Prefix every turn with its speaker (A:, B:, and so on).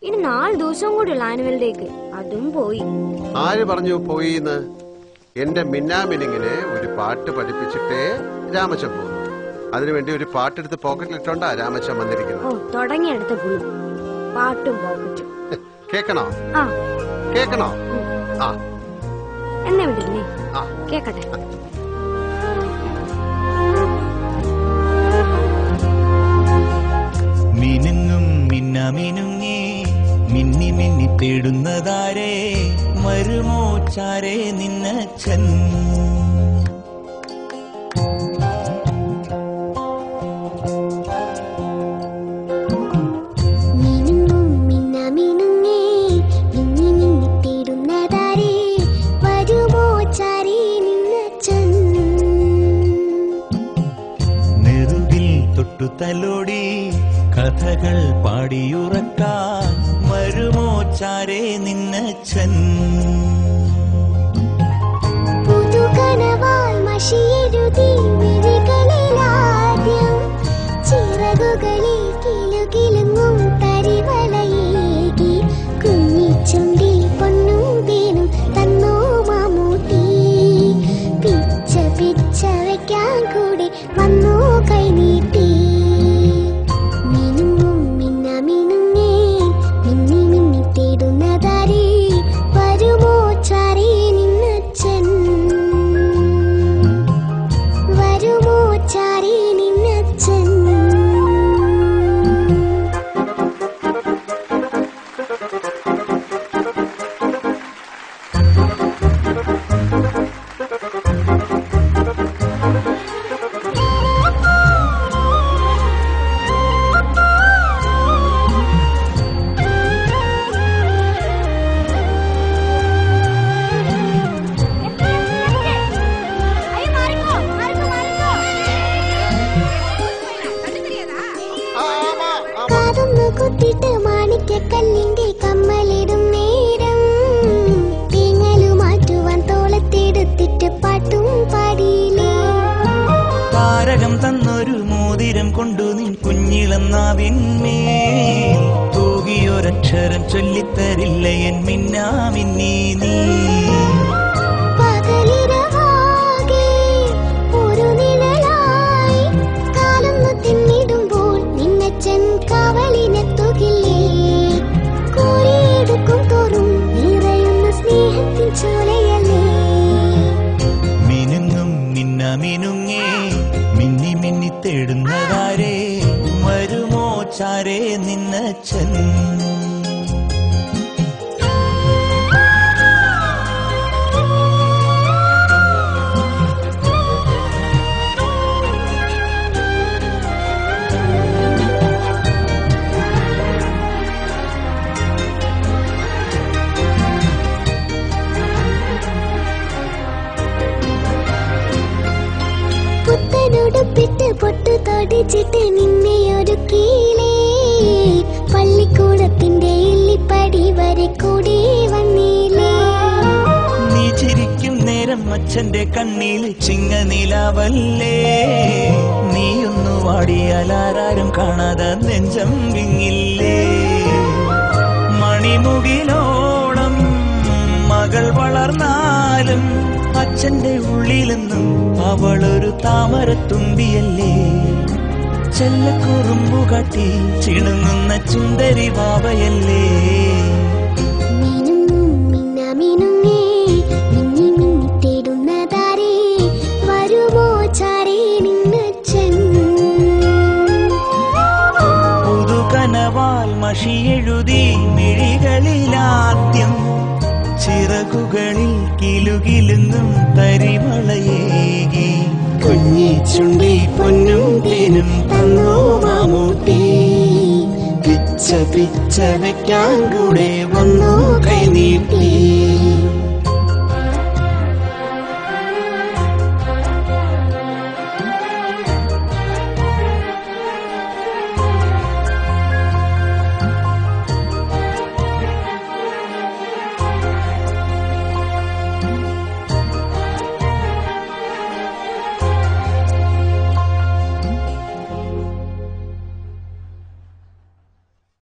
A: ഇനി നാല് ദിവസം കൂടിയുള്ള ആനുവൽ ഡേക്ക് അതും പോയി
B: ആര് പറഞ്ഞു പോയിന്ന് എന്റെ മിന്നാമിനിങ്ങിനെ ഒരു പാട്ട് പഠിപ്പിച്ചിട്ടേ രാമച്ചൻ പോകുന്നു അതിനുവേണ്ടി ഒരു പാട്ടെടുത്ത് പോക്കറ്റിലിട്ടോണ്ടാ രാമച്ചൻ
A: ഓ
B: വന്നിരിക്കുന്നത്
A: തുടങ്ങിയെടുത്ത പുളി പാട്ടും പോക്കറ്റും
B: കേക്കണോ
A: ആ
B: കേക്കണോ ആ
A: എന്നെ വിടില്ലേ
B: ആ
A: കേക്കട്ടെ
C: മിനുങ്ങും മിന്ന മിനുങ്ങി മിന്നി മിന്നി തേടുന്നതാരേ വരുമോ ചാരേ നിന്നച്ഛൻ
D: മിനുങ്ങും മിന്ന മിനുങ്ങേ മിന്നി മിന്നി തേടുന്നതാരേ വരുമോ ചാരി നിന്നച്ചൻ
C: നെറുകിൽ തൊട്ടു തലോടി കഥകൾ പാടിയുറക്കാൻ വരുമോ ചാരേ നിന്നച്ഛൻ
D: പുതുകനവാൽ മഷിയെഴുതി മിഴികളിലാദ്യം ചിറകുകളിൽ കിലുകിലുങ്ങും തരിവളയേകി കുഞ്ഞിച്ചുണ്ടിൽ പൊന്നും തേനും തന്നോ മാമൂട്ടി പിച്ച പിച്ച വയ്ക്കാൻ കൂടെ വന്നോ കൈനീട്ടി മിനുങ്ങും മിന്ന മിനുങ്ങേ മിന്നി മിന്നി തേടുന്നതാരേ വരുമോ ചാരേ നിന്നച്ഛൻ വരുമോ ചാരേ നിന്നച്ഛൻ കാതൊന്നു കുത്തിട്ട് മാണിക്യക്കല്ലിന്റെ കമ്മലിടും നേരം തേങ്ങലു മാറ്റുവാൻ തോളത്തെടുത്തിട്ട് പാട്ടും പാടിയില്ലേ
C: താരകം തന്നൊരു മോതിരം കൊണ്ടു നിൻ കുഞ്ഞിളം നാവിന്മേൽ തൂകിയൊരക്ഷരം ചൊല്ലിത്തരില്ല എൻ മിന്നാമിന്നീ നീ
D: പകലിരവാകെ ഒരു നിഴലായി കാലൊന്നു തിന്നിടുമ്പോൾ നിന്നച്ചൻ കാവലിനെത്തുകില്ലേ കോരിയെടുക്കും തോറും നിറയുന്ന സ്നേഹത്തിൻ ചോലയല്ലേ
C: മിനുങ്ങും മിന്ന മിനുങ്ങേ മിന്നി മിന്നി തേടുന്നതാരേ വരുമോ ചാരേ നിന്നച്ഛൻ
D: പുത്തനുടുപ്പിട്ട് പൊട്ടു തൊടിച്ചിട്ട് നിന്നെ ഒരുക്കിയില്ലേ പള്ളിക്കൂടത്തിന്റെ ഇല്ലിപ്പടി വരെ കൂടി വന്നില്ലേ
C: നീ ചിരിക്കും നേരം അച്ഛന്റെ കണ്ണിൽ ചിങ്ങനിലാവല്ലേ നീയൊന്നു വാടിയാൽ ആരാരും കാണാതെ നെഞ്ചം വിങ്ങില്ലേ മണിമുകിലോളം മകൾ വളർന്നാലും അച്ഛന്റെ ഉള്ളിലെന്നും അവളൊരു താമരത്തുമ്പിയല്ലേ ചെല്ലക്കുറുമ്പു കാട്ടി ചിണുങ്ങുന്ന ചുന്ദരി ബാബയല്ലേ
D: മിനുങ്ങും മിന്ന മിനുങ്ങേ മിന്നി മിന്നി തേടുന്നതാരേ വരുമോ ചാരേ നിന്നച്ഛൻ
C: പുതുകനവാൽ മഷിയെഴുതി മിഴികളിലാദ്യം ചിറകുകളിൽ കിലുകിലുങ്ങും തരിമളയേകി കുഞ്ഞി ചുണ്ടി പൊന്നും തേനും തന്നോ മാമൂട്ടി പിച്ച പിച്ച വെക്കാൻ കൂടെ വന്നോ കൈനീട്ടി